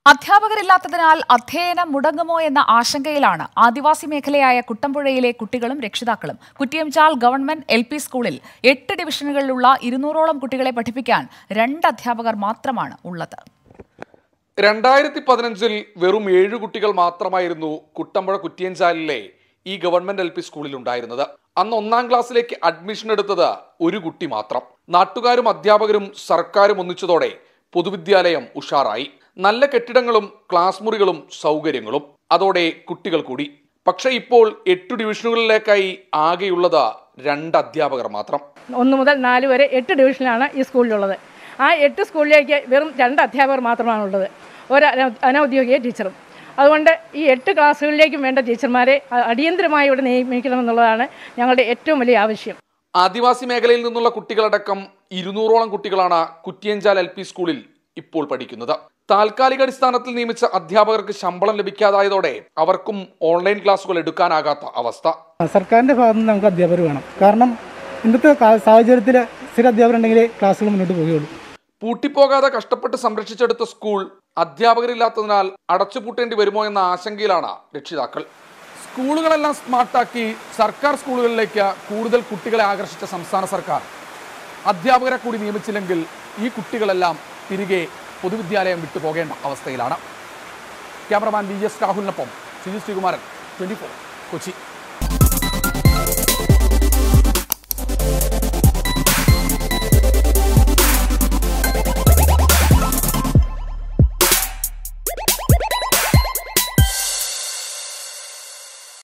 അധ്യാപകരില്ലാത്തതിനാൽ അധ്യയനം മുടങ്ങുമോ എന്ന ആശങ്കയിലാണ് ആദിവാസി മേഖലയായ കുട്ടമ്പുഴയിലെ കുട്ടികളും രക്ഷിതാക്കളും കുറ്റിയംചാൽ ഗവൺമെന്റ് എൽ പി സ്കൂളിൽ എട്ട് ഡിവിഷനുകളിലുള്ള ഇരുന്നൂറോളം കുട്ടികളെ പഠിപ്പിക്കാൻ രണ്ട് അധ്യാപകർ മാത്രമാണ് ഉള്ളത് രണ്ടായിരത്തി പതിനഞ്ചിൽ വെറും ഏഴ് കുട്ടികൾ മാത്രമായിരുന്നു കുട്ടമ്പുഴ കുറ്റിയഞ്ചാലിലെ ഈ ഗവൺമെന്റ് എൽ പി സ്കൂളിൽ ഉണ്ടായിരുന്നത് അന്ന് ഒന്നാം ക്ലാസ്സിലേക്ക് അഡ്മിഷൻ എടുത്തത് ഒരു കുട്ടി മാത്രം നാട്ടുകാരും അധ്യാപകരും സർക്കാരും ഒന്നിച്ചതോടെ പൊതുവിദ്യാലയം ഉഷാറായി നല്ല കെട്ടിടങ്ങളും ക്ലാസ് മുറികളും സൗകര്യങ്ങളും അതോടെ കുട്ടികൾ കൂടി പക്ഷെ ഇപ്പോൾ എട്ട് ഡിവിഷനുകളിലേക്കായി ആകെയുള്ളത് രണ്ട് അധ്യാപകർ മാത്രം ഒന്ന് മുതൽ നാല് വരെ എട്ട് ഡിവിഷനിലാണ് ഈ സ്കൂളിലുള്ളത് ആ എട്ട് സ്കൂളിലേക്ക് വെറും രണ്ട് അധ്യാപകർ മാത്രമാണുള്ളത് ഒരു അന- അനൗദ്യോഗിക ടീച്ചറും അതുകൊണ്ട് ഈ എട്ട് ക്ലാസ്സുകളിലേക്കും വേണ്ട ടീച്ചർമാരെ അ- അടിയന്തരമായി ഇവിടെ നിയമിക്കണമെന്നുള്ളതാണ് ഞങ്ങളുടെ ഏറ്റവും വലിയ ആവശ്യം ആദിവാസി മേഖലയിൽ നിന്നുള്ള കുട്ടികളടക്കം ഇരുന്നൂറോളം കുട്ടികളാണ് കുറ്റിയഞ്ചാൽ എൽ പി സ്കൂളിൽ ഇപ്പോൾ പഠിക്കുന്നത് താൽക്കാലിക അടിസ്ഥാനത്തിൽ നിയമിച്ച അധ്യാപകർക്ക് ശമ്പളം ലഭിക്കാതായതോടെ അവർക്കും ഓൺലൈൻ ക്ലാസുകൾ എടുക്കാനാകാത്ത അവസ്ഥ സർക്കാരിൻ്റെ ഭാഗത്ത് നിന്ന് നമുക്ക് അധ്യാപകർ വേണം കാരണം ഇന്നത്തെ കാ- സാഹചര്യത്തിൽ സ്ഥിര അധ്യാപകരുണ്ടെങ്കിലേ ക്ലാസ്സുകൾ മുന്നോട്ട് പോവുകയുള്ളൂ പൂട്ടിപ്പോകാതെ കഷ്ടപ്പെട്ട് സംരക്ഷിച്ചെടുത്ത സ്കൂൾ അധ്യാപകരില്ലാത്തതിനാൽ അടച്ചുപൂട്ടേണ്ടി വരുമോ എന്ന ആശങ്കയിലാണ് രക്ഷിതാക്കൾ സ്കൂളുകളെല്ലാം സ്മാർട്ടാക്കി സർക്കാർ സ്കൂളുകളിലേക്ക് കൂടുതൽ കുട്ടികളെ ആകർഷിച്ച സംസ്ഥാന സർക്കാർ അധ്യാപകരെ കൂടി നിയമിച്ചില്ലെങ്കിൽ ഈ കുട്ടികളെല്ലാം തിരികെ പൊതുവിദ്യാലയം വിട്ടുപോകേണ്ട അവസ്ഥയിലാണ് ക്യാമറമാൻ വി എസ് രാഹുലിനൊപ്പം സി ശ്രീകുമാരൻ ട്വന്റി കൊച്ചി